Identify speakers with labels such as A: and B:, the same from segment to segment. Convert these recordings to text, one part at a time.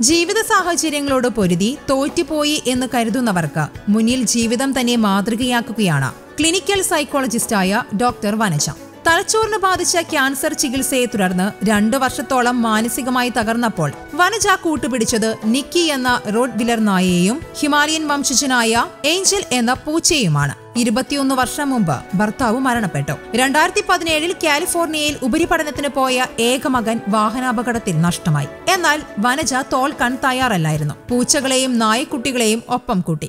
A: ജീവിത സാഹചര്യങ്ങളോട് പൊരുതി തോറ്റുപോയി എന്ന് കരുതുന്നവർക്ക് മുന്നിൽ ജീവിതം തന്നെ മാതൃകയാക്കുകയാണ് ക്ലിനിക്കൽ സൈക്കോളജിസ്റ്റായ ഡോക്ടർ വനജ തലച്ചോറിന് ബാധിച്ച ക്യാൻസർ ചികിത്സയെ തുടർന്ന് രണ്ടു വർഷത്തോളം മാനസികമായി തകർന്നപ്പോൾ വനജ കൂട്ടുപിടിച്ചത് നിക്കി എന്ന റോഡ് വിലർ നായയെയും ഹിമാലയൻ വംശജനായ ഏഞ്ചൽ എന്ന പൂച്ചയുമാണ് ഇരുപത്തിയൊന്ന് വർഷം മുമ്പ് ഭർത്താവ് മരണപ്പെട്ടു രണ്ടായിരത്തി പതിനേഴിൽ കാലിഫോർണിയയിൽ ഉപരിപഠനത്തിന് പോയ ഏക മകൻ വാഹനാപകടത്തിൽ നഷ്ടമായി എന്നാൽ വനജ തോൽക്കാൻ തയ്യാറല്ലായിരുന്നു പൂച്ചകളെയും നായക്കുട്ടികളെയും ഒപ്പം കൂട്ടി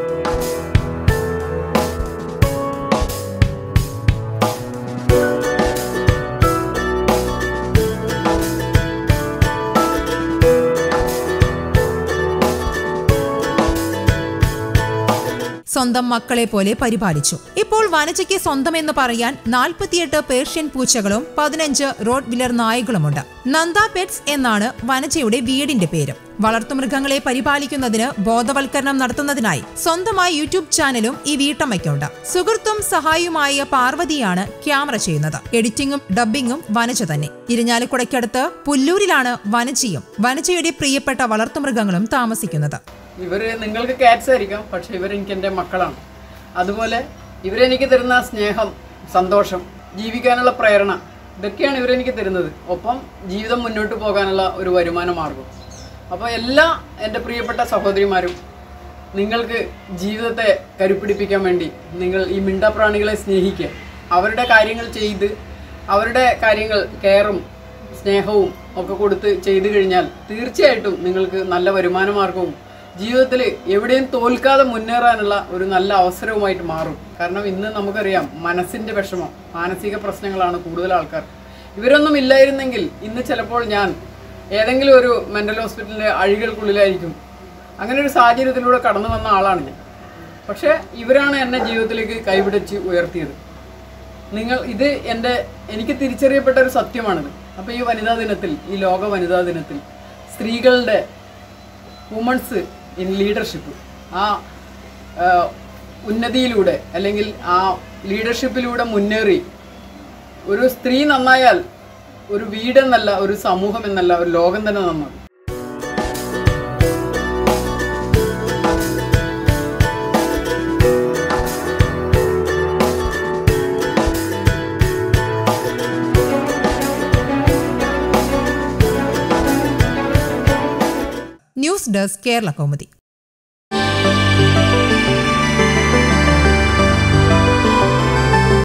A: സ്വന്തം മക്കളെ പോലെ പരിപാലിച്ചു ഇപ്പോൾ വനജയ്ക്ക് സ്വന്തമെന്ന് പറയാൻ നാൽപ്പത്തിയെട്ട് പേർഷ്യൻ പൂച്ചകളും പതിനഞ്ച് റോഡ് വിലർ നായകളുമുണ്ട് നന്ദ പെറ്റ്സ് എന്നാണ് വനജയുടെ വീടിന്റെ പേര് വളർത്തുമൃഗങ്ങളെ പരിപാലിക്കുന്നതിന് ബോധവൽക്കരണം നടത്തുന്നതിനായി സ്വന്തമായി യൂട്യൂബ് ചാനലും ഈ വീട്ടമ്മയ്ക്കുണ്ട് സുഹൃത്തും സഹായിയുമായ പാർവതിയാണ് ക്യാമറ ചെയ്യുന്നത് എഡിറ്റിംഗും ഡബ്ബിംഗും വനജ തന്നെ ഇരിഞ്ഞാലക്കുടയ്ക്കടുത്ത് പുല്ലൂരിലാണ് വനജയും വനജയുടെ പ്രിയപ്പെട്ട വളർത്തുമൃഗങ്ങളും താമസിക്കുന്നത്
B: ഇവർ നിങ്ങൾക്ക് കാറ്റ്സ് ആയിരിക്കാം പക്ഷെ ഇവരെനിക്ക് എൻ്റെ മക്കളാണ് അതുപോലെ ഇവരെനിക്ക് തരുന്ന സ്നേഹം സന്തോഷം ജീവിക്കാനുള്ള പ്രേരണ ഇതൊക്കെയാണ് ഇവരെനിക്ക് തരുന്നത് ഒപ്പം ജീവിതം മുന്നോട്ട് പോകാനുള്ള ഒരു വരുമാന മാർഗം അപ്പോൾ എല്ലാ എൻ്റെ പ്രിയപ്പെട്ട സഹോദരിമാരും നിങ്ങൾക്ക് ജീവിതത്തെ കരുപ്പിടിപ്പിക്കാൻ വേണ്ടി നിങ്ങൾ ഈ മിണ്ടപ്രാണികളെ സ്നേഹിക്കുക അവരുടെ കാര്യങ്ങൾ ചെയ്ത് അവരുടെ കാര്യങ്ങൾ കെയറും സ്നേഹവും ഒക്കെ കൊടുത്ത് ചെയ്തു കഴിഞ്ഞാൽ തീർച്ചയായിട്ടും നിങ്ങൾക്ക് നല്ല വരുമാന മാർഗവും ജീവിതത്തിൽ എവിടെയും തോൽക്കാതെ മുന്നേറാനുള്ള ഒരു നല്ല അവസരവുമായിട്ട് മാറും കാരണം ഇന്ന് നമുക്കറിയാം മനസ്സിൻ്റെ വിഷമം മാനസിക പ്രശ്നങ്ങളാണ് കൂടുതൽ ആൾക്കാർ ഇവരൊന്നും ഇല്ലായിരുന്നെങ്കിൽ ഇന്ന് ചിലപ്പോൾ ഞാൻ ഏതെങ്കിലും ഒരു മെൻ്റൽ ഹോസ്പിറ്റലിൻ്റെ അഴികൾക്കുള്ളിലായിരിക്കും അങ്ങനെ ഒരു സാഹചര്യത്തിലൂടെ കടന്നു വന്ന ആളാണ് ഞാൻ പക്ഷേ ഇവരാണ് എന്നെ ജീവിതത്തിലേക്ക് കൈപിടിച്ച് ഉയർത്തിയത് നിങ്ങൾ ഇത് എൻ്റെ എനിക്ക് തിരിച്ചറിയപ്പെട്ട ഒരു സത്യമാണിത് അപ്പോൾ ഈ വനിതാ ദിനത്തിൽ ഈ ലോക വനിതാ ദിനത്തിൽ സ്ത്രീകളുടെ വുമൺസ് ഇൻ ലീഡർഷിപ്പ് ആ ആ, ഉന്നതിയിലൂടെ അല്ലെങ്കിൽ ആ ലീഡർഷിപ്പിലൂടെ മുന്നേറി ഒരു സ്ത്രീ നന്നായാൽ ഒരു വീടെന്നല്ല ഒരു സമൂഹം എന്നല്ല ഒരു ലോകം തന്നെ നന്നാകും
A: ന്യൂസ് ഡെസ്ക് കേരള കൗമുദി